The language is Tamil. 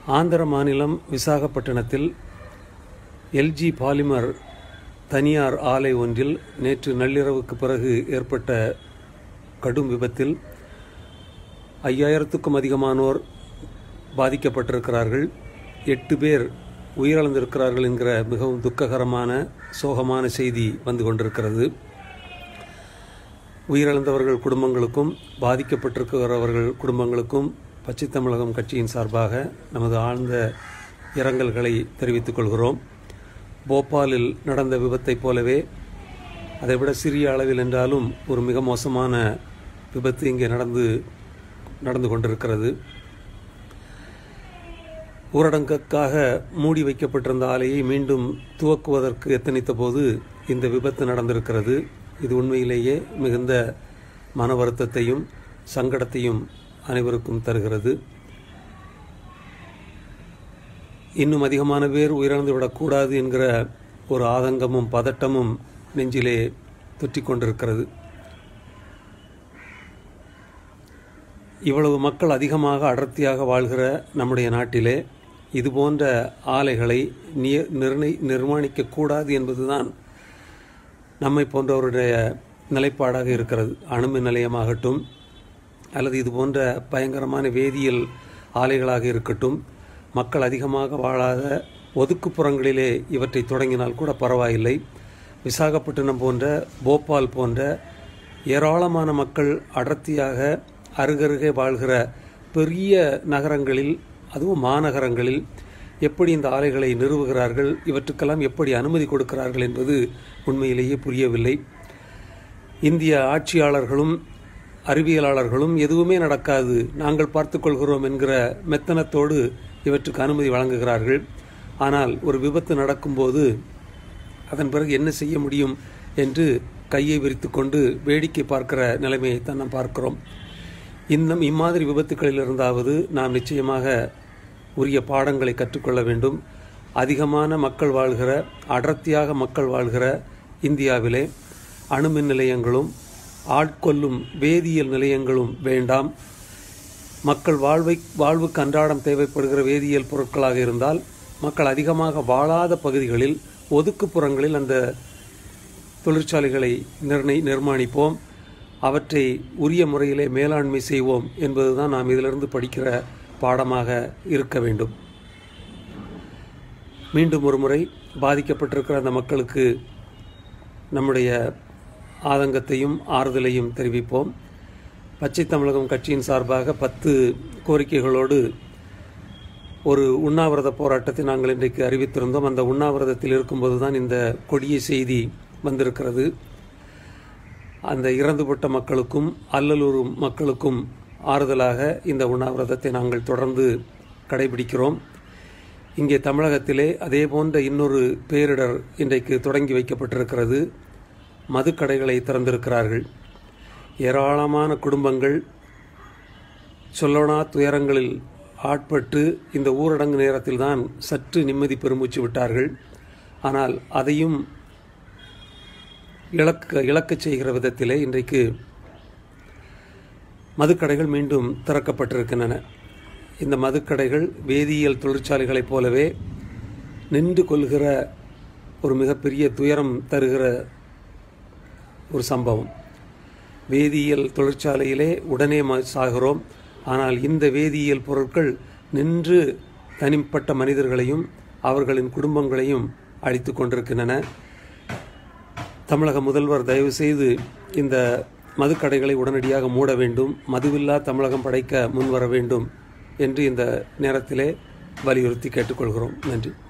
ஆந்திர மாநிலம் விசாகப்பட்டினத்தில் எல்ஜி பாலிமர் தனியார் ஆலை ஒன்றில் நேற்று நள்ளிரவுக்கு பிறகு ஏற்பட்ட கடும் விபத்தில் ஐயாயிரத்துக்கும் அதிகமானோர் பாதிக்கப்பட்டிருக்கிறார்கள் எட்டு பேர் உயிரிழந்திருக்கிறார்கள் என்கிற மிகவும் துக்ககரமான சோகமான செய்தி வந்து கொண்டிருக்கிறது உயிரிழந்தவர்கள் குடும்பங்களுக்கும் பாதிக்கப்பட்டிருக்கிறவர்கள் குடும்பங்களுக்கும் பச்சை தமிழகம் கட்சியின் சார்பாக நமது ஆழ்ந்த இரங்கல்களை தெரிவித்துக் கொள்கிறோம் போபாலில் நடந்த விபத்தைப் போலவே அதைவிட சிறிய அளவில் என்றாலும் ஒரு மிக மோசமான விபத்து இங்கே நடந்து நடந்து கொண்டிருக்கிறது ஊரடங்குக்காக மூடி வைக்கப்பட்டிருந்த ஆலையை மீண்டும் துவக்குவதற்கு எத்தனித்த போது இந்த விபத்து நடந்திருக்கிறது இது உண்மையிலேயே மிகுந்த மன வருத்தத்தையும் சங்கடத்தையும் அனைவருக்கும் தருகிறது இன்னும் அதிகமான பேர் உயிரிழந்து விடக்கூடாது என்கிற ஒரு ஆதங்கமும் பதட்டமும் நெஞ்சிலே தொற்றிக் கொண்டிருக்கிறது இவ்வளவு மக்கள் அதிகமாக அடர்த்தியாக வாழ்கிற நம்முடைய நாட்டிலே இதுபோன்ற ஆலைகளை நிய- நிர்ணய நிர்மாணிக்கக்கூடாது என்பதுதான் நம்மை போன்றவருடைய நிலைப்பாடாக இருக்கிறது அணுமின் நிலையமாகட்டும் அல்லது இது போன்ற பயங்கரமான வேதியியல் ஆலைகளாக இருக்கட்டும் மக்கள் அதிகமாக வாழாத ஒதுக்குப்புறங்களிலே இவற்றை தொடங்கினால் கூட பரவாயில்லை விசாகப்பட்டினம் போன்ற போபால் போன்ற ஏராளமான மக்கள் அடர்த்தியாக அருகருகே வாழ்கிற பெரிய நகரங்களில் அதுவும் மாநகரங்களில் எப்படி இந்த ஆலைகளை நிறுவுகிறார்கள் இவற்றுக்கெல்லாம் எப்படி அனுமதி கொடுக்கிறார்கள் என்பது உண்மையிலேயே புரியவில்லை இந்திய ஆட்சியாளர்களும் அறிவியலாளர்களும் எதுவுமே நடக்காது நாங்கள் பார்த்துக்கொள்கிறோம் என்கிற மெத்தனத்தோடு இவற்றுக்கு அனுமதி வழங்குகிறார்கள் ஆனால் ஒரு விபத்து நடக்கும்போது அதன் பிறகு என்ன செய்ய முடியும் என்று கையை விரித்துக்கொண்டு வேடிக்கை பார்க்கிற நிலைமையைத்தான் நாம் பார்க்கிறோம் இன்னும் இம்மாதிரி விபத்துக்களில் இருந்தாவது நாம் நிச்சயமாக உரிய பாடங்களை கற்றுக்கொள்ள வேண்டும் அதிகமான மக்கள் வாழ்கிற அடர்த்தியாக மக்கள் வாழ்கிற இந்தியாவிலே அணுமின் நிலையங்களும் ஆட்கொள்ளும் வேதியியல் நிலையங்களும் வேண்டாம் மக்கள் வாழ்வை வாழ்வுக்கு அன்றாடம் தேவைப்படுகிற வேதியியல் பொருட்களாக இருந்தால் மக்கள் அதிகமாக வாழாத பகுதிகளில் ஒதுக்குப்புறங்களில் அந்த தொழிற்சாலைகளை நிர்ணய நிர்மாணிப்போம் அவற்றை உரிய முறையிலே மேலாண்மை செய்வோம் என்பதுதான் நாம் இதிலிருந்து படிக்கிற பாடமாக இருக்க வேண்டும் மீண்டும் ஒரு முறை பாதிக்கப்பட்டிருக்கிற அந்த மக்களுக்கு நம்முடைய ஆதங்கத்தையும் ஆறுதலையும் தெரிவிப்போம் பச்சை தமிழகம் கட்சியின் சார்பாக பத்து கோரிக்கைகளோடு ஒரு உண்ணாவிரத போராட்டத்தை நாங்கள் இன்றைக்கு அறிவித்திருந்தோம் அந்த உண்ணாவிரதத்தில் இருக்கும்போது தான் இந்த கொடிய செய்தி வந்திருக்கிறது அந்த இறந்துபட்ட மக்களுக்கும் அல்லலூரும் மக்களுக்கும் ஆறுதலாக இந்த உண்ணாவிரதத்தை நாங்கள் தொடர்ந்து கடைபிடிக்கிறோம் இங்கே தமிழகத்திலே அதே போன்ற இன்னொரு பேரிடர் இன்றைக்கு தொடங்கி வைக்கப்பட்டிருக்கிறது மதுக்கடைகளை திறந்திருக்கிறார்கள் ஏராளமான குடும்பங்கள் சொல்லனா துயரங்களில் ஆட்பட்டு இந்த ஊரடங்கு நேரத்தில்தான் சற்று நிம்மதி பெருமூச்சு விட்டார்கள் ஆனால் அதையும் இழக்க இழக்கச் செய்கிற விதத்திலே இன்றைக்கு மதுக்கடைகள் மீண்டும் திறக்கப்பட்டிருக்கின்றன இந்த மதுக்கடைகள் வேதியியல் தொழிற்சாலைகளைப் போலவே நின்று கொள்கிற ஒரு மிகப்பெரிய துயரம் தருகிற ஒரு சம்பவம் வேதியியல் தொழிற்சாலையிலே உடனே ம- சாகிறோம் ஆனால் இந்த வேதியியல் பொருட்கள் நின்று தனிப்பட்ட மனிதர்களையும் அவர்களின் குடும்பங்களையும் அழித்து கொண்டிருக்கின்றன தமிழக முதல்வர் தயவு செய்து இந்த மதுக்கடைகளை உடனடியாக மூட வேண்டும் மதுவில்லா தமிழகம் படைக்க முன்வர வேண்டும் என்று இந்த நேரத்திலே வலியுறுத்தி கேட்டுக்கொள்கிறோம் நன்றி